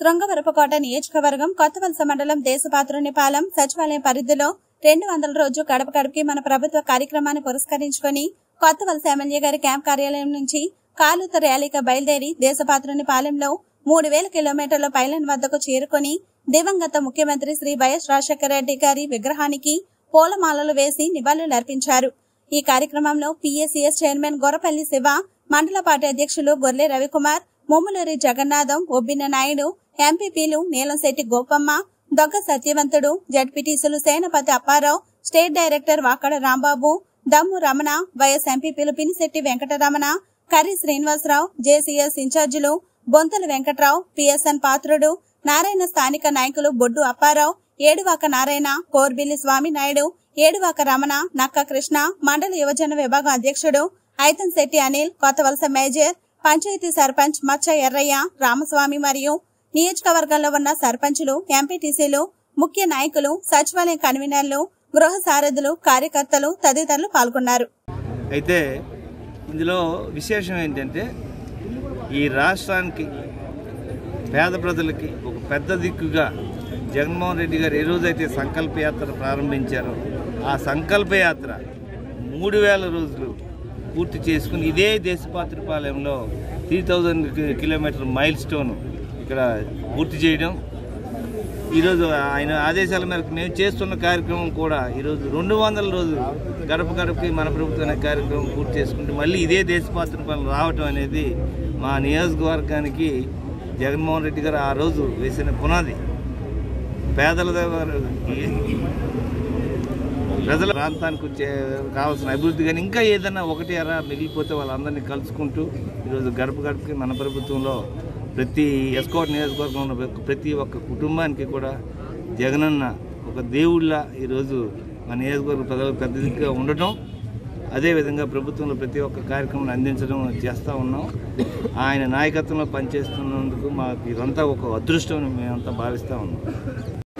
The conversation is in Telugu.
శృంగవరపుకోట నియోజకవర్గం కొత్తవలస మండలం దేశపాత్రునిపాలెం సచివాలయం పరిధిలో రెండు వందల రోజు గడప గడపకి మన ప్రభుత్వ కార్యక్రమాన్ని పురస్కరించుకొని కొత్తవలస ఎమ్మెల్యే గారి క్యాంప్ కార్యాలయం నుంచి కాలుత ర్యాలీగా బయలుదేరి దేశపాత్రునిపాలెంలో మూడు వేల కిలోమీటర్ల పైలన్ వద్దకు చేరుకొని దివంగత ముఖ్యమంత్రి శ్రీ వైఎస్ రాజశేఖర రెడ్డి గారి విగ్రహానికి పూలమాలలు వేసి నివాళులర్పించారు ఈ కార్యక్రమంలో పిఎస్సిఎస్ చైర్మన్ గొరపల్లి శివ మండల పార్టీ అధ్యక్షులు గొర్లె రవికుమార్ ముమ్మలూరి జగన్నాథం ఒబ్బిన నాయుడు ఎంపీపీలు నీలంశెట్టి గోపమ్మ దొగ్గ సత్యవంతుడు జడ్పీటీసులు Senapathi Apparao state director Vakada Rambabu Dammu Ramana YS ఎంపీపీలు పినిశెట్టి వెంకటరమణ కర్రి శ్రీనివాసరావు జేసీఎస్ ఇన్ఛార్జీలు బొంతల వెంకట్రావు పిఎస్ఎన్ పాత్రుడు నారాయణ స్థానిక నాయకులు బొడ్డు అప్పారావు ఏడువాక నారాయణ కోర్బిల్లి స్వామినాయుడు ఏడువాక రమణ నక్క కృష్ణ మండల యువజన విభాగం అధ్యక్షుడు ఐతన్ అనిల్ కొత్తవలస మేజర్ పంచాయతీ సర్పంచ్ మచ్చ ఎర్రయ్య రామస్వామి మరియు నియోజకవర్గంలో ఉన్న సర్పంచులు ఎంపీటీసీలు ముఖ్య నాయకులు సచివాలయం కన్వీనర్లు గృహ సారథులు కార్యకర్తలు తదితరులు పాల్గొన్నారు అయితే ఇందులో విశేషం ఏంటంటే ఈ రాష్ట్రానికి పేద ప్రజలకి ఒక పెద్ద దిక్కుగా జగన్మోహన్ రెడ్డి గారు ఏ రోజైతే సంకల్ప యాత్ర ప్రారంభించారో ఆ సంకల్ప యాత్ర మూడు వేల రోజులు పూర్తి చేసుకుని ఇదే దేశపాత్రిపాలయంలో three thousand kilometre milestone ఇక్కడ పూర్తి చేయడం ఈరోజు ఆయన ఆదేశాల మేరకు మేము చేస్తున్న కార్యక్రమం కూడా ఈరోజు రెండు వందల రోజులు గడప గడపకి మన ప్రభుత్వం అనే కార్యక్రమం పూర్తి చేసుకుంటే మళ్ళీ ఇదే దేశపాత్ర పనులు రావటం అనేది మా నియోజకవర్గానికి జగన్మోహన్ రెడ్డి గారు ఆ రోజు వేసిన పునాది పేదల దగ్గరికి ప్రజల ప్రాంతానికి వచ్చే కావాల్సిన అభివృద్ధి కానీ ఇంకా ఏదైనా ఒకటి అరా మిగిలిపోతే వాళ్ళందరినీ కలుసుకుంటూ ఈరోజు గడప గడపకి మన ప్రభుత్వంలో ప్రతి ఎస్కోట్ నియోజకవర్గంలో ఉన్న ప్రతి ఒక్క కుటుంబానికి కూడా జగనన్న ఒక దేవుళ్ళ ఈరోజు మన నియోజకవర్గ ప్రజలకు పెద్ద దిక్కుగా ఉండటం అదేవిధంగా ప్రభుత్వంలో ప్రతి ఒక్క కార్యక్రమం అందించడం చేస్తూ ఉన్నాం ఆయన నాయకత్వంలో పనిచేస్తున్నందుకు మాకు ఇదంతా ఒక అదృష్టం మేమంతా భావిస్తూ ఉన్నాం